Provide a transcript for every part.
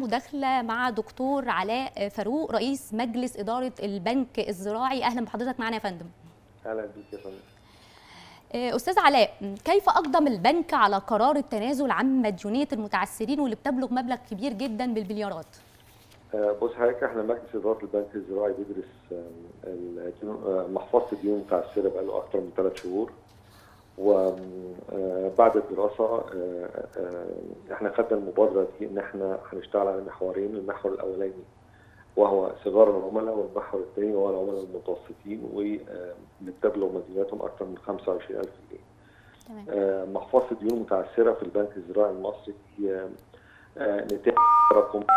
مداخله مع دكتور علاء فاروق رئيس مجلس اداره البنك الزراعي اهلا بحضرتك معنا يا فندم اهلا بيك يا فندم استاذ علاء كيف اقدم البنك على قرار التنازل عن مديونيه المتعثرين واللي بتبلغ مبلغ كبير جدا بالمليارات بص حضرتك احنا مجلس اداره البنك الزراعي بيدرس محفظه الديون المتعثره بقاله اكثر من ثلاث شهور وبعد الدراسه احنا خدنا المبادره دي ان احنا هنشتغل على محورين المحور الاولاني وهو صغار العملاء والمحور الثاني وهو العملاء المتوسطين واللي بتبلغ مديوناتهم اكثر من 25000 جنيه. تمام. محفظه الديون المتعثره في البنك الزراعي المصري هي نتاج تراكمات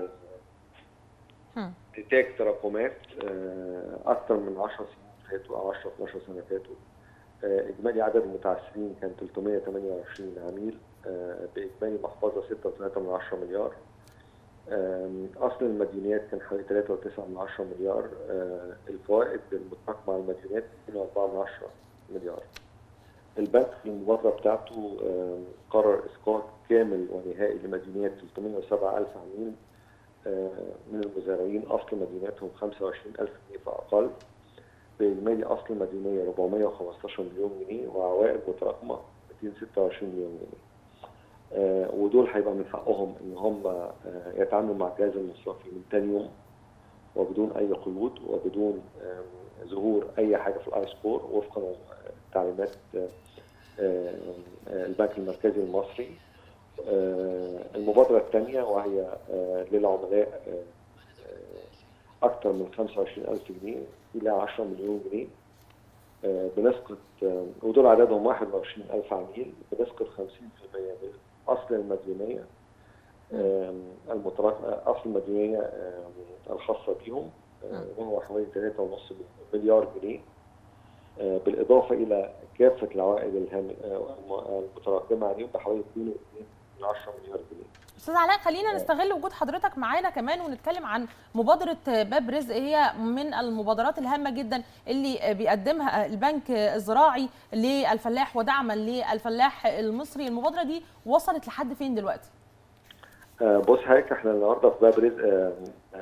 نتاج تراكمات اكثر من 10 سنين فاتوا او 10 12 سنه فاتوا اجمالي عدد المتعثرين كان 328 عميل باجمالي محفظه 6.3 مليار اصل المديونيات كان حوالي 3.9 مليار الفوائد المتراكمه على المديونيات 2.4 مليار البنك في المبادره بتاعته قرر اسقاط كامل ونهائي لمديونيات 307 الف عميل من المزارعين اصل مديوناتهم 25000 جنيه فاقل باجمالي اصل المديونيه 415 مليون جنيه وعوائد متراكمه 226 مليون جنيه. آه ودول هيبقى من حقهم ان هم آه يتعاملوا مع الجهاز المصرفي من ثاني يوم وبدون اي قيود وبدون آه ظهور اي حاجه في الاي سكور وفقا لتعليمات البنك المركزي المصري المبادره الثانيه وهي للعملاء اكثر من 25000 جنيه الى 10 مليون جنيه بنسقط ودول عددهم 21000 عميل بنسقط 50% من اصل المديونيه المتراكمه اصل المديونيه الخاصه بهم وهو حوالي 3.5 مليار جنيه بالاضافه الى كافه العوائد المتراكمه عليهم بحوالي 2.2 مليار جنيه. استاذ علاء خلينا نستغل وجود حضرتك معانا كمان ونتكلم عن مبادره باب رزق هي من المبادرات الهامه جدا اللي بيقدمها البنك الزراعي للفلاح ودعما للفلاح المصري المبادره دي وصلت لحد فين دلوقتي بص حضرتك احنا النهارده في باب رزق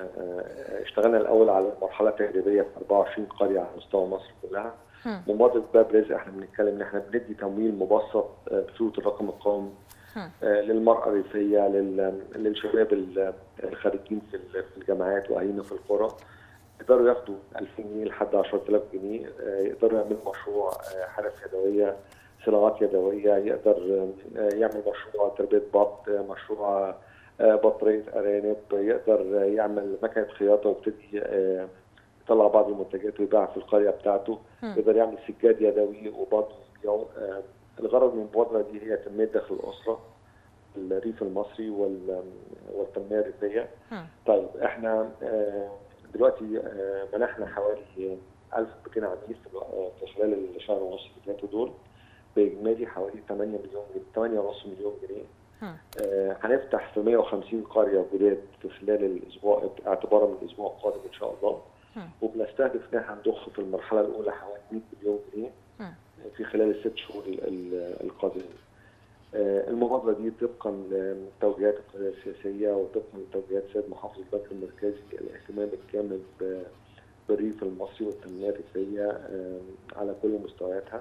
اشتغلنا الاول على المرحله التجريبيه في 24 قريه على مستوى مصر كلها مبادره باب رزق احنا بنتكلم ان احنا بندي تمويل مبسط بصوره الرقم القومي للمرأة الريفية للشباب الخارجين في الجامعات وأهالينا في القرى يقدروا ياخدوا 2000 جنيه لحد 10000 جنيه يقدروا يعملوا مشروع حرف يدوية صناعات يدوية يقدر يعمل مشروع تربية بط مشروع بطارية أرانب يقدر يعمل مكنة خياطة ويبتدي يطلع بعض المنتجات ويبيعها في القرية بتاعته يقدر يعمل سجاد يدوي وبرضه يبيعه الغرض من المبادره دي هي تنميه دخل الاسره الريف المصري والتنميه الريفيه. طيب احنا دلوقتي منحنا حوالي 1200 عميل في خلال الشهر ونص اللي فاتوا دول باجمالي حوالي 8 مليون 8.5 مليون جنيه. هنفتح في 150 قريه جداد في خلال الاسبوع اعتبارا من الاسبوع القادم ان شاء الله. وبنستهدف ان احنا هنضخ في المرحله الاولى حوالي 100 مليون جنيه. في خلال الست شهور القادمه. المبادره دي طبقا لتوجيهات القياده السياسيه وطبقا لتوجيهات سيد محافظ البنك المركزي الاهتمام الكامل بالريف المصري والتنميه الريفيه على كل مستوياتها.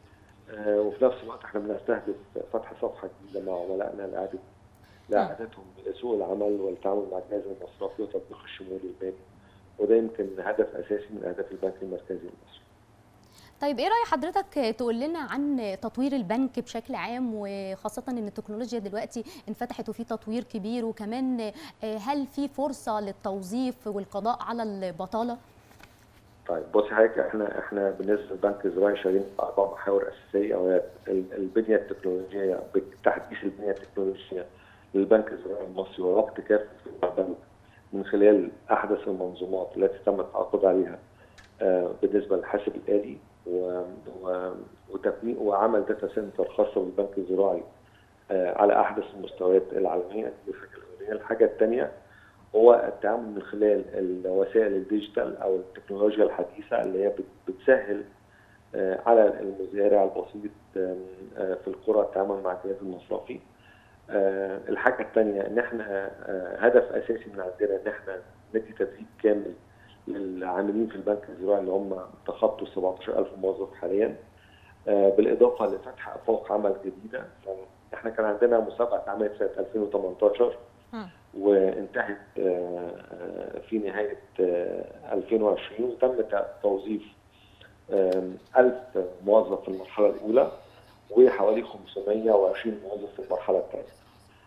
وفي نفس الوقت احنا بنستهدف فتح صفحه جديده مع عملائنا لاعاده لاعادتهم لسوق العمل والتعامل مع الجهاز المصرفي وتطبيق الشمول المالي وده يمكن هدف اساسي من اهداف البنك المركزي المصري. طيب ايه راي حضرتك تقول لنا عن تطوير البنك بشكل عام وخاصه ان التكنولوجيا دلوقتي انفتحت وفي تطوير كبير وكمان هل في فرصه للتوظيف والقضاء على البطاله؟ طيب بص حضرتك احنا احنا بالنسبه للبنك الزراعي شغالين في اربع محاور اساسيه وهي البنيه التكنولوجيه تحديث البنيه التكنولوجيه للبنك الزراعي المصري وربط كافه البنك من خلال احدث المنظومات التي تم التعاقد عليها بالنسبه للحاسب الالي وتبني وعمل داتا سنتر خاصه بالبنك الزراعي على احدث المستويات العالميه دي الحاجه الاولانيه، الحاجه الثانيه هو التعامل من خلال الوسائل الديجيتال او التكنولوجيا الحديثه اللي هي بتسهل على المزارع البسيط في القرى التعامل مع الجهاز المصرفي آه الحاجه الثانيه ان احنا آه هدف اساسي من عندنا ان احنا ندي تدريب كامل للعاملين في البنك الزراعي اللي هم تخطوا 17000 موظف حاليا آه بالاضافه لفتح افاق عمل جديده احنا كان عندنا مسابقه اتعملت سنه 2018 وانتهت في نهايه 2020 وتم توظيف 1000 موظف في المرحله الاولى وحوالي 520 موظف في المرحله الثانيه.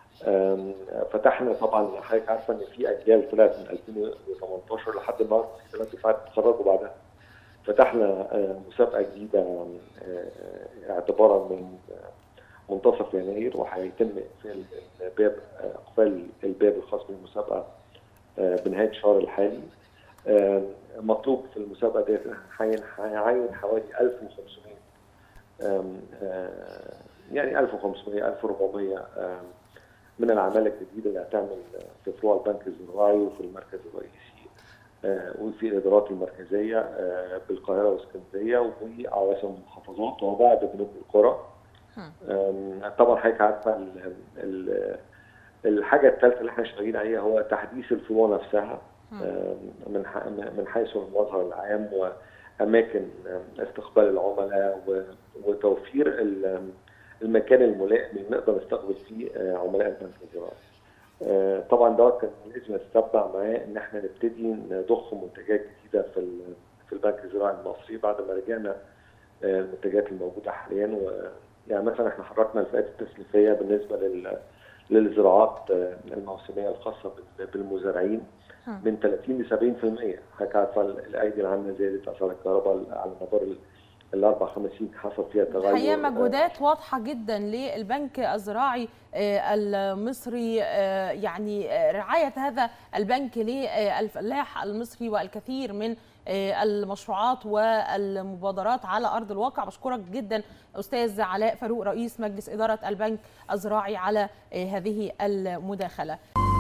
فتحنا طبعا حضرتك عارفه ان في اجيال طلعت من 2018 لحد النهارده في ثلاث دفعات اتخرجوا بعدها. فتحنا مسابقه جديده اعتبارا من منتصف يناير وهيتم اقفال الباب اقفال الباب الخاص بالمسابقه بنهايه الشهر الحالي. مطلوب في المسابقه ديت هيعين حوالي 1500 يعني 1500 1400 من العماله الجديده اللي هتعمل في فروع البنك الزراعي وفي المركز الرئيسي وفي الادارات المركزيه بالقاهره واسكندريه وعواصم المحافظات وبعض بنوك القرى. طبعا حضرتك عارفه الحاجه الثالثه اللي احنا شغالين عليها هو تحديث الفروع نفسها من من حيث المظهر العام واماكن استقبال العملاء وتوفير المكان الملائم اللي نقدر نستقبل فيه عملاء البنك الزراعي. طبعا دوت كان لازم نتتبع معاه ان احنا نبتدي نضخ منتجات جديده في في البنك الزراعي المصري بعد ما رجعنا المنتجات الموجوده حاليا و يعني مثلا احنا حركنا الفئات التسليفيه بالنسبه لل للزراعات الموسميه الخاصه بالمزارعين من 30 ل 70% حضرتك عارفه الايدي العامه زادت اسعار الكهرباء على مدار الاربع خمس سنين حصل فيها تغير الحقيقه مجهودات واضحه جدا للبنك الزراعي المصري يعني رعايه هذا البنك للفلاح المصري والكثير من المشروعات والمبادرات على ارض الواقع بشكرك جدا استاذ علاء فاروق رئيس مجلس اداره البنك الزراعي على هذه المداخله